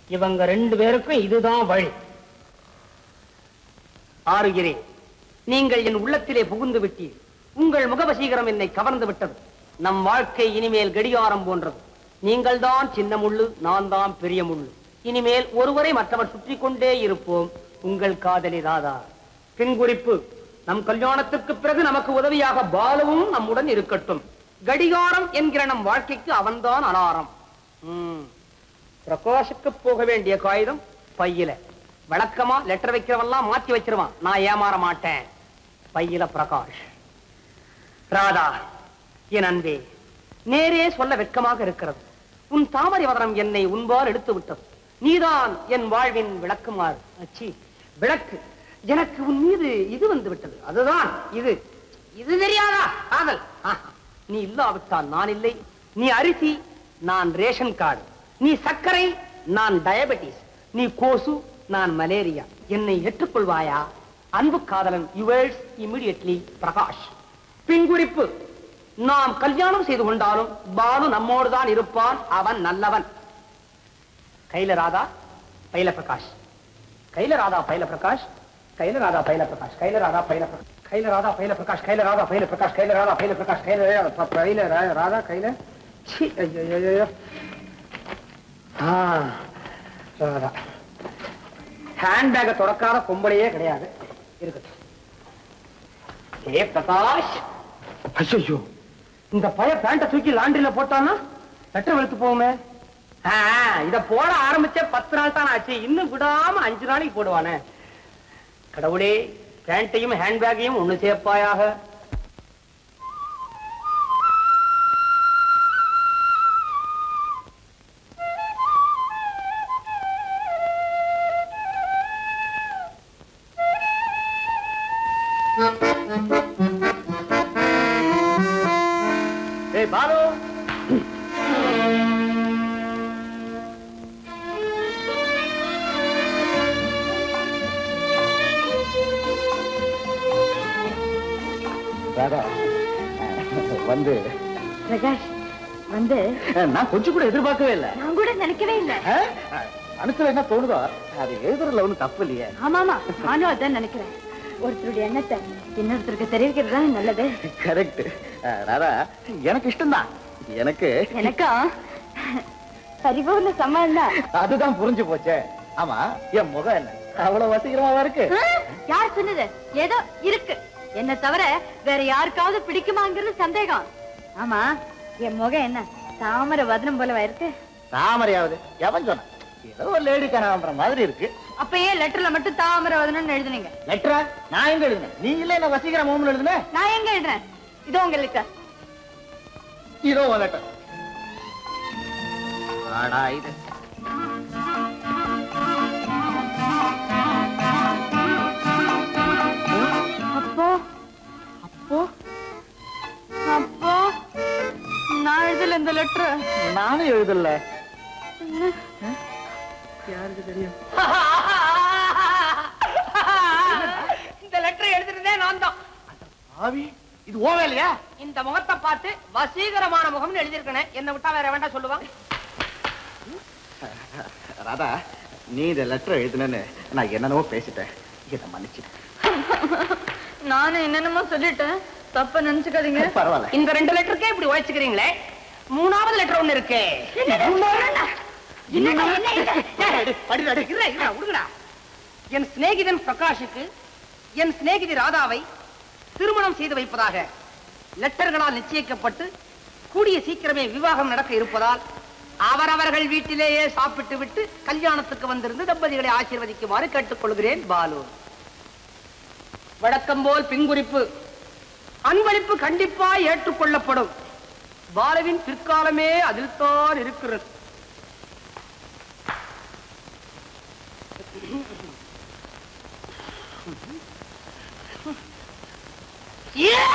இவங்க ரெண்டு பேருக்கும் இதுதான் வழி ஆறுகிறேன் நீங்கள் என் உள்ளத்திலே புகுந்து விட்டீர் உங்கள் முகவசீகரம் என்னை கவர்ந்து விட்டது நம் வாழ்க்கை இனிமேல் கடிகாரம் போன்றது நீங்கள் தான் சின்ன முள்ளு நான் தான் பெரிய முள்ளு இனிமேல் ஒருவரை மற்றவர் சுற்றி கொண்டே இருப்போம் உங்கள் காதலி ராதா பின்குறிப்பு நம் கல்யாணத்துக்கு பிறகு நமக்கு உதவியாக பாலுவும் நம்முடன் இருக்கட்டும் கடிகாரம் என்கிற நம் வாழ்க்கைக்கு அவன்தான் அலாரம் ம். பிரகாஷுக்கு போக வேண்டிய காகிதம் பையில வழக்கமா லெட்டர் வைக்கிறவெல்லாம் மாத்தி வச்சிருவான் நான் ஏமாற மாட்டேன் பையில பிரகாஷ் ராதா என் அன்பே நேரே சொல்ல வெட்கமாக இருக்கிறது உன் தாமரை வதனம் என்னை உன்பால் எடுத்து விட்டது நீதான் என் வாழ்வின் விளக்குமாறு அச்சி விளக்கு எனக்கு உன் மீது இது வந்து விட்டது அதுதான் இது இது தெரியாதா காதல் ஆஹா. நீ இல்லாவிட்டால் நான் இல்லை நீ அரிசி நான் ரேஷன் கார்டு நீ சர்க்கரை நான் டயபெட்டிஸ் நீ கோசு நான் மலேரியா என்னை ஏற்றுக்கொள்வாயா அன்பு காதலன் யுவர்ஸ் இமிடியட்லி பிரகாஷ் பின்குறிப்பு நாம் கல்யாணம் செய்து கொண்டாலும் பாலு நம்மோடு தான் இருப்பான் அவன் நல்லவன் கைல ராதா பைல பிரகாஷ் கைல ராதா பைல பிரகாஷ் கைல ராதா பைல பிரகாஷ் கைல ராதா பைல பிரகாஷ் கைல ராதா பைல பிரகாஷ் கைல ராதா பைல பிரகாஷ் கைல ராதா பைல பிரகாஷ் கைல ரா- ப- பைல ரா- ராதா கைல சீ, ஐயோ, ஐயோ, ஐயோ. ஆ, ராதா ஹேண்ட்பேக்கை தொடக்காத பொம்பளையே கிடையாது இருக்கட்டும் ஏ பிரகாஷ் ஐயோ இந்த பய பேண்ட தூக்கி லாண்டரியில போட்டான்னா லெட்டர் வெளுத்து போகுமே ஆ, இத போட ஆரம்பிச்சே பத்து நாள் தான் ஆச்சு இன்னும் விடாம அஞ்சு நாளைக்கு போடுவானே கடவுளே பேண்ட்டையும் ஹேண்ட்பேக்கையும் ஒண்ணு சேர்ப்பாயாக ஏய் பாலு ராதா வந்து பிரகாஷ் வந்து நான் கொஞ்சம் கூட எதிர்பார்க்கவே இல்லை நான் கூட நினைக்கவே இல்லை மனசுல என்ன தோணுதோ அது எழுதுறதுல ஒண்ணும் தப்பு இல்லையே ஆமாமா நானும் அதான் நினைக்கிறேன் ஒருத்தருடைய எண்ணத்தை இன்னொருத்தருக்கு தெரிவிக்கிறது தான் நல்லது கரெக்ட் ராதா எனக்கு இஷ்டம்தான் எனக்கு எனக்கும் பரிபூர்ண சம்மதம் தான் அதுதான் புரிஞ்சு போச்சே ஆமா என் முகம் என்ன அவ்வளவு வசீகரமாவா இருக்கு யார் சொன்னது ஏதோ இருக்கு என்ன தவிர வேற யாருக்காவது பிடிக்குமாங்கிறது சந்தேகம் ஆமா என் முகம் என்ன தாமரை வதனம் போலவா இருக்கு தாமரையாவது எவன் சொன்னான் ஏதோ ஒரு லேடி கனகாம்பர மாதிரி இருக்கு அப்ப ஏன் லெட்டர்ல மட்டும் தாமரை வதனம்னு எழுதுனீங்க லெட்டரா நான் எங்க எழுதுனேன் நீ இல்ல என்ன வசீகர மோமன் எழுதுனேன் நான் எங்க எழுதுறேன் இதோ உங்க லெட்டர் இதோ உன் லெட்டர் ஆடா இது அப்போ அப்போ அப்போ நான் எழுதல இந்த லெட்டர் நானும் எழுதல இந்த லெட்டர் எழுதுறதே நான் தான் ஆவி இது ஓ வேலையா இந்த முகத்தை பார்த்து வசீகரமான முகம்னு எழுதியிருக்கேன் என்ன விட்டா வேற வேண்டாம் சொல்லுவான் ராதா நீ இந்த லெட்டர் எழுதுனேன்னு நான் என்னென்னவோ பேசிட்டேன் இதை மன்னிச்சு நானும் என்னென்னமோ சொல்லிட்டேன் தப்ப நினைச்சுக்காதீங்க பரவாயில்ல இந்த ரெண்டு லெட்டருக்கே இப்படி உழைச்சுக்கிறீங்களே மூணாவது லெட்டர் ஒண்ணு இருக்கு படிடா, டேய். இருடா, இருடா, விடுங்கடா. என் சிநேகிதன் பிரகாஷுக்கு என் சிநேகிதி ராதாவை திருமணம் செய்து வைப்பதாக லெட்டர்களால் நிச்சயிக்கப்பட்டு கூடிய சீக்கிரமே விவாகம் நடக்க இருப்பதால் அவரவர்கள் வீட்டிலேயே சாப்பிட்டு விட்டு கல்யாணத்துக்கு வந்திருந்து தம்பதிகளை ஆசீர்வதிக்குமாறு கேட்டுக்கொள்கிறேன் பாலு வழக்கம் போல் பின்குறிப்பு அன்பளிப்பு கண்டிப்பா ஏற்றுக்கொள்ளப்படும் பாலுவின் பிற்காலமே அதில்தான் இருக்கிறது ஏ